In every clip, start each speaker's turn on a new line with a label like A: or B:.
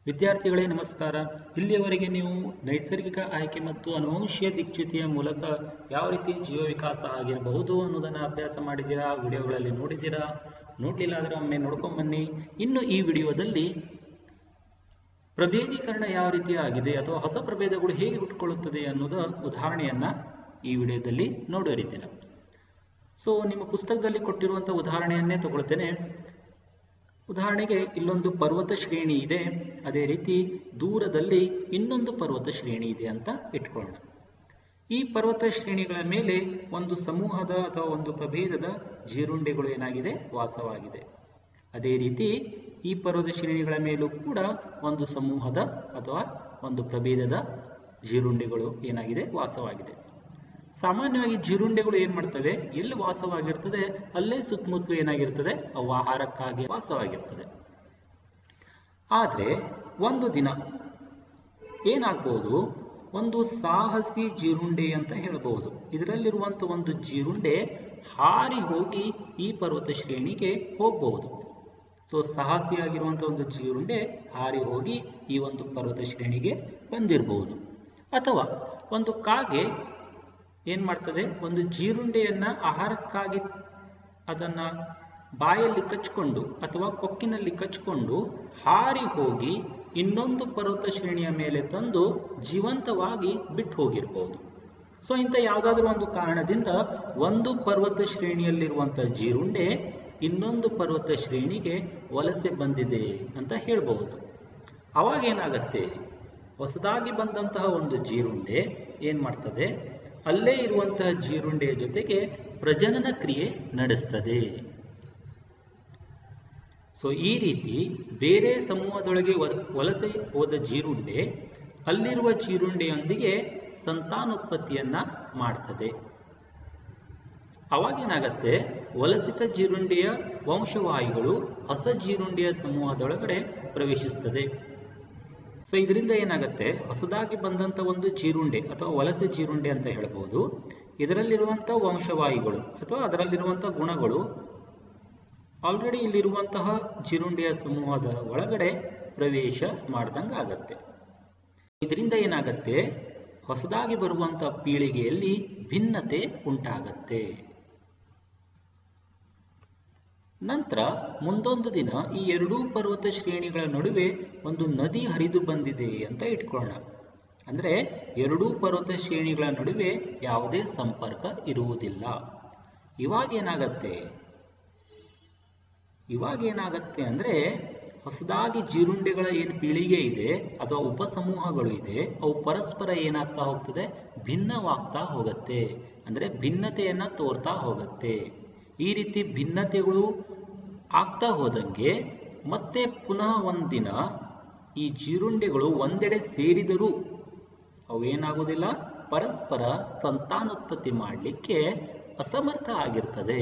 A: ವಿದ್ಯಾರ್ಥಿಗಳೇ ನಮಸ್ಕಾರ ಇಲ್ಲಿಯವರೆಗೆ ನೀವು ನೈಸರ್ಗಿಕ ಆಯ್ಕೆ ಮತ್ತು ಅನುವಂಶೀಯ ದಿಕ್ಚ್ಯುತಿಯ ಮೂಲಕ ಯಾವ ರೀತಿ ಜೀವ ವಿಕಾಸ ಆಗಿರಬಹುದು ಅನ್ನೋದನ್ನು ಅಭ್ಯಾಸ ಮಾಡಿದ್ದೀರಾ ವಿಡಿಯೋಗಳಲ್ಲಿ ನೋಡಿದ್ದೀರಾ ನೋಡಲಿಲ್ಲ ಆದರೆ ಒಮ್ಮೆ ನೋಡ್ಕೊಂಡ್ ಬನ್ನಿ ಇನ್ನು ಈ ವಿಡಿಯೋದಲ್ಲಿ ಪ್ರಭೇದೀಕರಣ ಯಾವ ರೀತಿ ಆಗಿದೆ ಅಥವಾ ಹೊಸ ಪ್ರಭೇದಗಳು ಹೇಗೆ ಹುಟ್ಟುಕೊಳ್ಳುತ್ತದೆ ಅನ್ನೋದ ಉದಾಹರಣೆಯನ್ನ ಈ ವಿಡಿಯೋದಲ್ಲಿ ನೋಡೋರಿದ್ದೀರಾ ಸೊ ನಿಮ್ಮ ಪುಸ್ತಕದಲ್ಲಿ ಕೊಟ್ಟಿರುವಂಥ ಉದಾಹರಣೆಯನ್ನೇ ತಗೊಳ್ತೇನೆ ಉದಾಹರಣೆಗೆ ಇಲ್ಲೊಂದು ಪರ್ವತ ಶ್ರೇಣಿ ಇದೆ ಅದೇ ರೀತಿ ದೂರದಲ್ಲಿ ಇನ್ನೊಂದು ಪರ್ವತ ಶ್ರೇಣಿ ಇದೆ ಅಂತ ಇಟ್ಕೊಳ್ಳೋಣ ಈ ಪರ್ವತ ಶ್ರೇಣಿಗಳ ಮೇಲೆ ಒಂದು ಸಮೂಹದ ಅಥವಾ ಒಂದು ಪ್ರಭೇದದ ಜೀರುಂಡೆಗಳು ಏನಾಗಿದೆ ವಾಸವಾಗಿದೆ ಅದೇ ರೀತಿ ಈ ಪರ್ವತ ಶ್ರೇಣಿಗಳ ಮೇಲೂ ಕೂಡ ಒಂದು ಸಮೂಹದ ಅಥವಾ ಒಂದು ಪ್ರಭೇದದ ಜೀರುಂಡೆಗಳು ಏನಾಗಿದೆ ವಾಸವಾಗಿದೆ ಸಾಮಾನ್ಯವಾಗಿ ಜೀರುಂಡೆಗಳು ಏನ್ ಮಾಡ್ತವೆ ಎಲ್ಲಿ ವಾಸವಾಗಿರ್ತದೆ ಅಲ್ಲೇ ಸುತ್ತಮುತ್ತಲು ಏನಾಗಿರ್ತದೆ ಅವು ಆಹಾರಕ್ಕಾಗಿ ವಾಸವಾಗಿರ್ತದೆ ಆದ್ರೆ ಒಂದು ದಿನ ಏನಾಗ್ಬೋದು ಒಂದು ಸಾಹಸಿ ಜೀರುಂಡೆ ಅಂತ ಹೇಳ್ಬಹುದು ಇದರಲ್ಲಿರುವಂತ ಒಂದು ಜೀರುಂಡೆ ಹಾರಿ ಹೋಗಿ ಈ ಪರ್ವತ ಶ್ರೇಣಿಗೆ ಹೋಗಬಹುದು ಸೊ ಸಾಹಸಿಯಾಗಿರುವಂತ ಒಂದು ಜೀರುಂಡೆ ಹಾರಿ ಹೋಗಿ ಈ ಒಂದು ಪರ್ವತ ಶ್ರೇಣಿಗೆ ಬಂದಿರಬಹುದು ಅಥವಾ ಒಂದು ಕಾಗೆ ಏನ್ ಮಾಡ್ತದೆ ಒಂದು ಜೀರುಂಡೆಯನ್ನ ಆಹಾರಕ್ಕಾಗಿ ಅದನ್ನ ಬಾಯಲ್ಲಿ ಕಚ್ಕೊಂಡು ಅಥವಾ ಕೊಕ್ಕಿನಲ್ಲಿ ಕಚ್ಕೊಂಡು ಹಾರಿ ಹೋಗಿ ಇನ್ನೊಂದು ಪರ್ವತ ಶ್ರೇಣಿಯ ಮೇಲೆ ತಂದು ಜೀವಂತವಾಗಿ ಬಿಟ್ಟು ಹೋಗಿರ್ಬೋದು ಸೊ ಇಂಥ ಯಾವುದಾದ್ರೂ ಒಂದು ಕಾರಣದಿಂದ ಒಂದು ಪರ್ವತ ಶ್ರೇಣಿಯಲ್ಲಿರುವಂತಹ ಜೀರುಂಡೆ ಇನ್ನೊಂದು ಪರ್ವತ ಶ್ರೇಣಿಗೆ ವಲಸೆ ಬಂದಿದೆ ಅಂತ ಹೇಳ್ಬಹುದು ಅವಾಗ ಏನಾಗತ್ತೆ ಹೊಸದಾಗಿ ಬಂದಂತಹ ಒಂದು ಜೀರುಂಡೆ ಏನ್ ಮಾಡ್ತದೆ ಅಲ್ಲೇ ಇರುವಂತಹ ಜೀರುಂಡೆಯ ಜೊತೆಗೆ ಪ್ರಜನನ ಕ್ರಿಯೆ ನಡೆಸ್ತದೆ ಸೊ ಈ ರೀತಿ ಬೇರೆ ಸಮೂಹದೊಳಗೆ ವಲಸೆ ಹೋದ ಜೀರುಂಡೆ ಅಲ್ಲಿರುವ ಜೀರುಂಡೆಯೊಂದಿಗೆ ಸಂತಾನೋತ್ಪತ್ತಿಯನ್ನ ಮಾಡ್ತದೆ ಅವಾಗೇನಾಗತ್ತೆ ವಲಸಿತ ಜೀರುಂಡೆಯ ವಂಶವಾಹಿಗಳು ಹೊಸ ಜೀರುಂಡೆಯ ಸಮೂಹದೊಳಗಡೆ ಪ್ರವೇಶಿಸ್ತದೆ ಸೊ ಇದರಿಂದ ಏನಾಗುತ್ತೆ ಹೊಸದಾಗಿ ಬಂದಂತ ಒಂದು ಜೀರುಂಡೆ ಅಥವಾ ವಲಸೆ ಜೀರುಂಡೆ ಅಂತ ಹೇಳ್ಬೋದು ಇದರಲ್ಲಿರುವಂತ ವಂಶವಾಹಿಗಳು ಅಥವಾ ಅದರಲ್ಲಿರುವಂತಹ ಗುಣಗಳು ಆಲ್ರೆಡಿ ಇಲ್ಲಿರುವಂತಹ ಜೀರುಂಡೆಯ ಸಮೂಹದ ಒಳಗಡೆ ಪ್ರವೇಶ ಮಾಡ್ದಂಗೆ ಆಗತ್ತೆ ಇದರಿಂದ ಏನಾಗತ್ತೆ ಹೊಸದಾಗಿ ಬರುವಂತ ಪೀಳಿಗೆಯಲ್ಲಿ ಭಿನ್ನತೆ ಉಂಟಾಗತ್ತೆ ನಂತರ ಮುಂದೊಂದು ದಿನ ಈ ಎರಡೂ ಪರ್ವತ ಶ್ರೇಣಿಗಳ ನಡುವೆ ಒಂದು ನದಿ ಹರಿದು ಬಂದಿದೆ ಅಂತ ಇಟ್ಕೊಳ್ಳೋಣ ಅಂದ್ರೆ ಎರಡೂ ಪರ್ವತ ಶ್ರೇಣಿಗಳ ನಡುವೆ ಯಾವುದೇ ಸಂಪರ್ಕ ಇರುವುದಿಲ್ಲ ಇವಾಗ ಏನಾಗತ್ತೆ ಇವಾಗ ಏನಾಗತ್ತೆ ಅಂದ್ರೆ ಹೊಸದಾಗಿ ಜೀರುಂಡೆಗಳ ಏನು ಪೀಳಿಗೆ ಇದೆ ಅಥವಾ ಉಪಸಮೂಹಗಳು ಇದೆ ಅವು ಪರಸ್ಪರ ಏನಾಗ್ತಾ ಹೋಗ್ತದೆ ಭಿನ್ನವಾಗ್ತಾ ಹೋಗುತ್ತೆ ಅಂದ್ರೆ ಭಿನ್ನತೆಯನ್ನ ತೋರ್ತಾ ಹೋಗುತ್ತೆ ಈ ರೀತಿ ಭಿನ್ನತೆಗಳು ಆಗ್ತಾ ಹೋದಂಗೆ ಮತ್ತೆ ಪುನಃ ಒಂದಿನ ಈ ಜೀರುಂಡೆಗಳು ಒಂದೆಡೆ ಸೇರಿದರೂ ಅವೇನಾಗುವುದಿಲ್ಲ ಪರಸ್ಪರ ಸಂತಾನೋತ್ಪತ್ತಿ ಮಾಡಲಿಕ್ಕೆ ಅಸಮರ್ಥ ಆಗಿರ್ತದೆ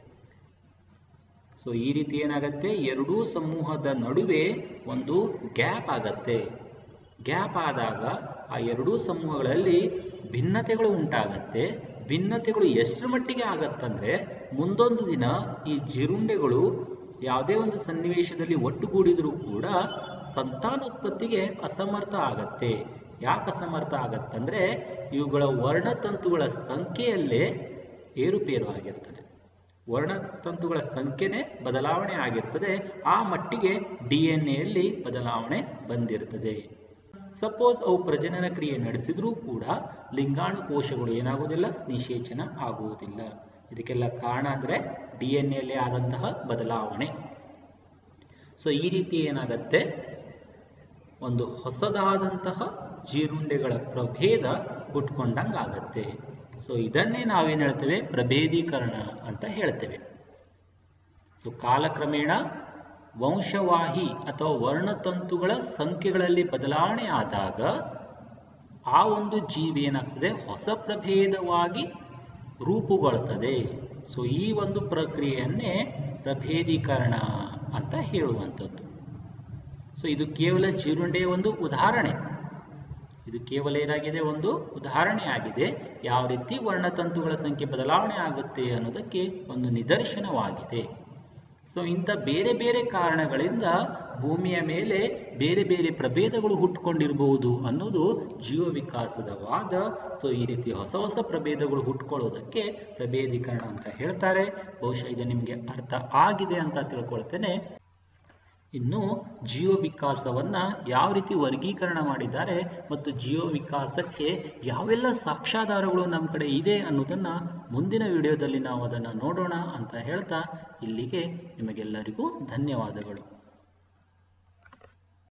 A: ಸೊ ಈ ರೀತಿ ಏನಾಗತ್ತೆ ಎರಡೂ ಸಮೂಹದ ನಡುವೆ ಒಂದು ಗ್ಯಾಪ್ ಆಗತ್ತೆ ಗ್ಯಾಪ್ ಆದಾಗ ಆ ಎರಡೂ ಸಮೂಹಗಳಲ್ಲಿ ಭಿನ್ನತೆಗಳು ಉಂಟಾಗತ್ತೆ ಭಿನ್ನತೆಗಳು ಎಷ್ಟರ ಮಟ್ಟಿಗೆ ಆಗತ್ತಂದ್ರೆ ಮುಂದೊಂದು ದಿನ ಈ ಜೀರುಂಡೆಗಳು ಯಾವುದೇ ಒಂದು ಸನ್ನಿವೇಶದಲ್ಲಿ ಒಟ್ಟುಗೂಡಿದರೂ ಕೂಡ ಸಂತಾನೋತ್ಪತ್ತಿಗೆ ಅಸಮರ್ಥ ಆಗತ್ತೆ ಯಾಕೆ ಅಸಮರ್ಥ ಆಗತ್ತಂದ್ರೆ ಇವುಗಳ ವರ್ಣತಂತುಗಳ ಸಂಖ್ಯೆಯಲ್ಲೇ ಏರುಪೇರು ಆಗಿರ್ತದೆ ವರ್ಣತಂತುಗಳ ಸಂಖ್ಯೆನೇ ಬದಲಾವಣೆ ಆಗಿರ್ತದೆ ಆ ಮಟ್ಟಿಗೆ ಡಿ ಎನ್ ಎಲ್ಲಿ ಬದಲಾವಣೆ ಬಂದಿರ್ತದೆ ಸಪೋಸ್ ಅವು ಪ್ರಜನನ ಕ್ರಿಯೆ ನಡೆಸಿದ್ರೂ ಕೂಡ ಲಿಂಗಾಣು ಕೋಶಗಳು ಏನಾಗುವುದಿಲ್ಲ ನಿಷೇಚನ ಆಗುವುದಿಲ್ಲ ಇದಕ್ಕೆಲ್ಲ ಕಾರಣ ಅಂದ್ರೆ ಡಿ ಎನ್ ಎಲ್ಲಿ ಆದಂತಹ ಬದಲಾವಣೆ ಸೊ ಈ ರೀತಿ ಏನಾಗತ್ತೆ ಒಂದು ಹೊಸದಾದಂತಹ ಜೀರುಂಡೆಗಳ ಪ್ರಭೇದ ಹುಟ್ಕೊಂಡಂಗಾಗತ್ತೆ ಸೊ ಇದನ್ನೇ ನಾವೇನ್ ಹೇಳ್ತೇವೆ ಪ್ರಭೇದೀಕರಣ ಅಂತ ಹೇಳ್ತೇವೆ ಸೊ ಕಾಲಕ್ರಮೇಣ ವಂಶವಾಹಿ ಅಥವಾ ವರ್ಣತಂತುಗಳ ಸಂಖ್ಯೆಗಳಲ್ಲಿ ಬದಲಾವಣೆ ಆದಾಗ ಆ ಒಂದು ಜೀವಿ ಏನಾಗ್ತದೆ ಹೊಸ ಪ್ರಭೇದವಾಗಿ ರೂಪುಗೊಳ್ತದೆ ಸೊ ಈ ಒಂದು ಪ್ರಕ್ರಿಯೆಯನ್ನೇ ಪ್ರಭೇದೀಕರಣ ಅಂತ ಹೇಳುವಂಥದ್ದು ಸೊ ಇದು ಕೇವಲ ಜೀರುಂಡೆಯ ಒಂದು ಉದಾಹರಣೆ ಇದು ಕೇವಲ ಏನಾಗಿದೆ ಒಂದು ಉದಾಹರಣೆ ಆಗಿದೆ ಯಾವ ರೀತಿ ವರ್ಣತಂತುಗಳ ಸಂಖ್ಯೆ ಬದಲಾವಣೆ ಆಗುತ್ತೆ ಅನ್ನೋದಕ್ಕೆ ಒಂದು ನಿದರ್ಶನವಾಗಿದೆ ಸೊ ಇಂಥ ಬೇರೆ ಬೇರೆ ಕಾರಣಗಳಿಂದ ಭೂಮಿಯ ಮೇಲೆ ಬೇರೆ ಬೇರೆ ಪ್ರಭೇದಗಳು ಹುಟ್ಕೊಂಡಿರಬಹುದು ಅನ್ನೋದು ಜೀವ ವಿಕಾಸದ ವಾದ ಸೊ ಈ ರೀತಿ ಹೊಸ ಹೊಸ ಪ್ರಭೇದಗಳು ಹುಟ್ಕೊಳ್ಳೋದಕ್ಕೆ ಪ್ರಭೇದೀಕರಣ ಅಂತ ಹೇಳ್ತಾರೆ ಬಹುಶಃ ಇದು ನಿಮಗೆ ಅರ್ಥ ಆಗಿದೆ ಅಂತ ತಿಳ್ಕೊಳ್ತೇನೆ ಇನ್ನು ಜೀವ ವಿಕಾಸವನ್ನ ಯಾವ ರೀತಿ ವರ್ಗೀಕರಣ ಮಾಡಿದ್ದಾರೆ ಮತ್ತು ಜೀವ ವಿಕಾಸಕ್ಕೆ ಯಾವೆಲ್ಲ ಸಾಕ್ಷ್ಯಾಧಾರಗಳು ನಮ್ಮ ಕಡೆ ಇದೆ ಅನ್ನೋದನ್ನ ಮುಂದಿನ ವಿಡಿಯೋದಲ್ಲಿ ನಾವು ಅದನ್ನು ನೋಡೋಣ ಅಂತ ಹೇಳ್ತಾ ಇಲ್ಲಿಗೆ ನಿಮಗೆಲ್ಲರಿಗೂ ಧನ್ಯವಾದಗಳು